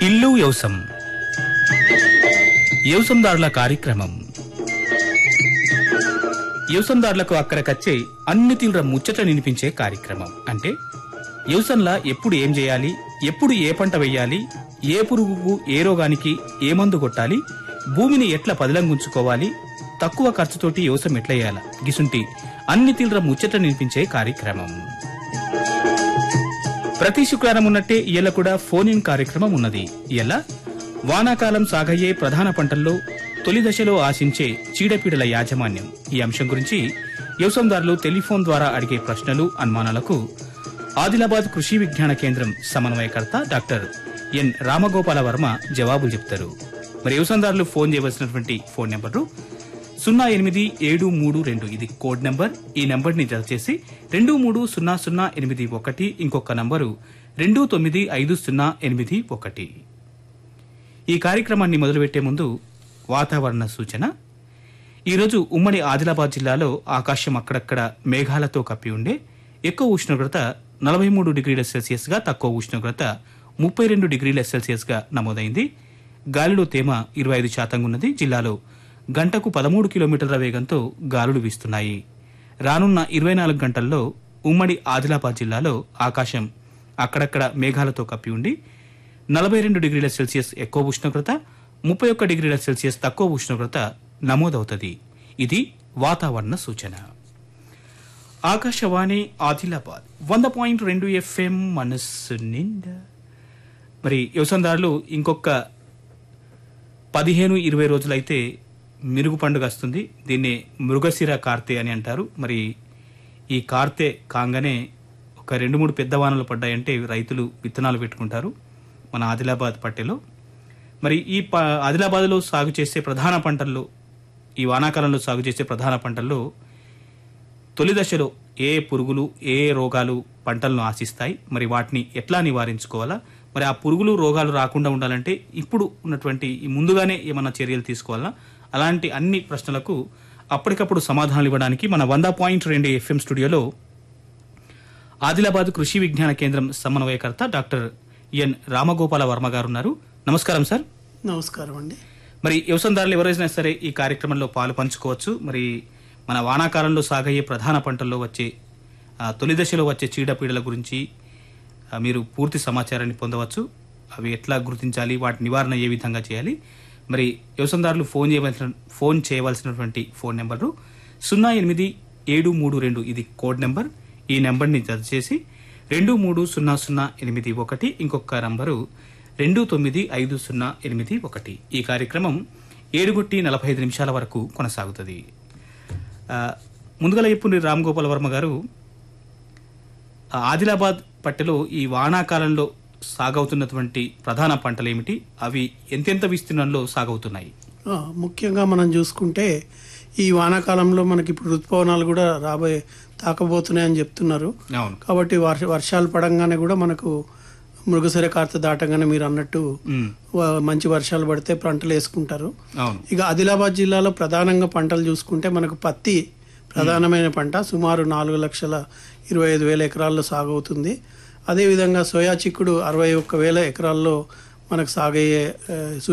ఇల్లు వ్యవసం వ్యవసందారుల కార్యక్రమం వ్యవసందారులకు అక్కడికచ్చే అన్ని తీవ్ర ముచ్చట వినిపించే కార్యక్రమం అంటే వ్యవసంలా ఎప్పుడు ఏం చేయాలి ఎప్పుడు ఏ పంట వెయ్యాలి ఏ పురుగుకు ఏ రోగానికి ఏ మందు కొట్టాలి భూమిని ఎట్లా పదిలంగుంచుకోవాలి తక్కువ ఖర్చుతోటి వ్యవసాయం ఎట్లా చేయాలి గిసుంటి అన్ని తీవ్ర ముచ్చట వినిపించే కార్యక్రమం ప్రతి శుక్రవారం ఉన్నట్టే ఇయ్యాల కూడా ఫోన్ ఇన్ కార్యక్రమం ఉన్నది ఇలా వానాకాలం సాగయ్యే ప్రధాన పంటల్లో తొలి దశలో ఆశించే చీడపీడల యాజమాన్యం ఈ అంశం గురించి వ్యవసాయదారులు టెలిఫోన్ ద్వారా అడిగే ప్రశ్నలు అనుమానాలకు ఆదిలాబాద్ కృషి విజ్ఞాన కేంద్రం సమన్వయకర్త డాక్టర్ ఎన్ రామగోపాల వర్మ జవాబులు చెప్తారు మరి వ్యవసాయదారులు ఫోన్ చేయవలసినటువంటి ఫోన్ నెంబరు సున్నా ఎనిమిది ఏడు మూడు రెండు ఇది కోడ్ నెంబర్ ఈ నెంబర్ ని జత చేసి రెండు మూడు సున్నా సున్నా ఎనిమిది ఒకటి ఇంకొక నంబరు రెండు తొమ్మిది ఐదు సున్నా ఎనిమిది ఒకటి ఈ కార్యక్రమాన్ని మొదలుపెట్టే ముందు వాతావరణ సూచన ఈరోజు ఉమ్మడి ఆదిలాబాద్ జిల్లాలో ఆకాశం అక్కడక్కడ మేఘాలతో కప్పి ఉండే ఎక్కువ ఉష్ణోగ్రత నలభై మూడు డిగ్రీల సెల్సియస్ గా తక్కువ ఉష్ణోగ్రత ముప్పై రెండు డిగ్రీల సెల్సియస్ గా నమోదైంది గాలిలో తేమ ఇరవై ఐదు శాతంగా ఉన్నది జిల్లాలో గంటకు పదమూడు కిలోమీటర్ల వేగంతో గాలులు వీస్తున్నాయి రానున్న ఇరవై నాలుగు గంటల్లో ఉమ్మడి ఆదిలాబాద్ జిల్లాలో ఆకాశం అక్కడక్కడ మేఘాలతో కప్పి ఉండి నలభై రెండు డిగ్రీల సెల్సియస్ ఎక్కువ ఉష్ణోగ్రత ముప్పై ఒక్క డిగ్రీల సెల్సియస్ తక్కువ ఉష్ణోగ్రత నమోదవుతుంది ఇది వాతావరణ సూచన ఆకాశవాణి ఆదిలాబాద్ వంద పాయింట్ రెండు ఎఫ్ఎం మనస్సు నిండా మరి వ్యవసాయదారులు ఇంకొక పదిహేను ఇరవై రోజులైతే మిరుగు పండుగ వస్తుంది దీన్ని మృగశిర కార్తె అని అంటారు మరి ఈ కార్తె కాగానే ఒక రెండు మూడు పెద్ద వానలు పడ్డాయంటే రైతులు విత్తనాలు పెట్టుకుంటారు మన ఆదిలాబాద్ పట్టెలో మరి ఈ ప ఆదిలాబాద్లో సాగు చేసే ప్రధాన పంటల్లో ఈ వానాకాలంలో సాగు చేసే ప్రధాన పంటల్లో తొలి దశలో ఏ పురుగులు ఏ రోగాలు పంటలను ఆశిస్తాయి మరి వాటిని ఎట్లా నివారించుకోవాలా మరి ఆ పురుగులు రోగాలు రాకుండా ఉండాలంటే ఇప్పుడు ఉన్నటువంటి ఈ ముందుగానే ఏమన్నా చర్యలు తీసుకోవాలా అలాంటి అన్ని ప్రశ్నలకు అప్పటికప్పుడు సమాధానాలు ఇవ్వడానికి మన వంద పాయింట్ రెండు ఎఫ్ఎం స్టూడియోలో ఆదిలాబాద్ కృషి విజ్ఞాన కేంద్రం సమన్వయకర్త డాక్టర్ ఎన్ రామగోపాల వర్మ గారు ఉన్నారు నమస్కారం సార్ నమస్కారం అండి మరి వ్యవసాయదారులు ఎవరైనా సరే ఈ కార్యక్రమంలో పాలు పంచుకోవచ్చు మరి మన వానాకాలంలో సాగయ్యే ప్రధాన పంటల్లో వచ్చే ఆ, తొలి దశలో వచ్చే చీడపీడల గురించి ఆ, మీరు పూర్తి సమాచారాన్ని పొందవచ్చు అవి ఎట్లా గుర్తించాలి వాటి నివారణ ఏ విధంగా చేయాలి మరి వ్యవసాయదారులు ఫోన్ చేయవలసిన ఫోన్ చేయవలసినటువంటి ఫోన్ నెంబరు సున్నా ఎనిమిది ఏడు మూడు రెండు ఇది కోడ్ నెంబర్ ఈ నెంబర్ని జత చేసి రెండు మూడు సున్నా సున్నా ఎనిమిది ఒకటి ఇంకొక నంబరు రెండు తొమ్మిది ఐదు సున్నా ఎనిమిది ఒకటి ఈ కార్యక్రమం ఏడుగుట్టి నలభై ఐదు నిమిషాల వరకు కొనసాగుతుంది ఆ, ముందుగా ఇప్పుడు రామ్ గోపాల్ వర్మ గారు ఆ, ఆదిలాబాద్ పట్టెలో ఈ వానాకాలంలో సాగవుతున్నటువంటి ప్రధాన పంటలు ఏమిటి అవి ఎంతెంత విస్తీర్ణంలో సాగవుతున్నాయి ఆ, ముఖ్యంగా మనం చూసుకుంటే ఈ వానాకాలంలో మనకి ఇప్పుడు ఋతుపవనాలు కూడా రాబోయే తాకబోతున్నాయని చెప్తున్నారు అవును కాబట్టి వర్ష వర్షాలు పడంగానే కూడా మనకు మృగశిర కార్త దాటంగానే మీరు అన్నట్టు ఉమ్, వ- మంచి వర్షాలు పడితే పంటలు వేసుకుంటారు అవును ఇక ఆదిలాబాద్ జిల్లాలో ప్రధానంగా పంటలు చూసుకుంటే మనకు పత్తి ప్రధానమైన పంట సుమారు నాలుగు లక్షల ఇరవై ఐదు వేల ఎకరాల్లో సాగవుతుంది అదేవిధంగా సోయా చిక్కుడు అరవై ఒక్క వేల ఎకరాల్లో మనకు సాగయ్యే ఆ,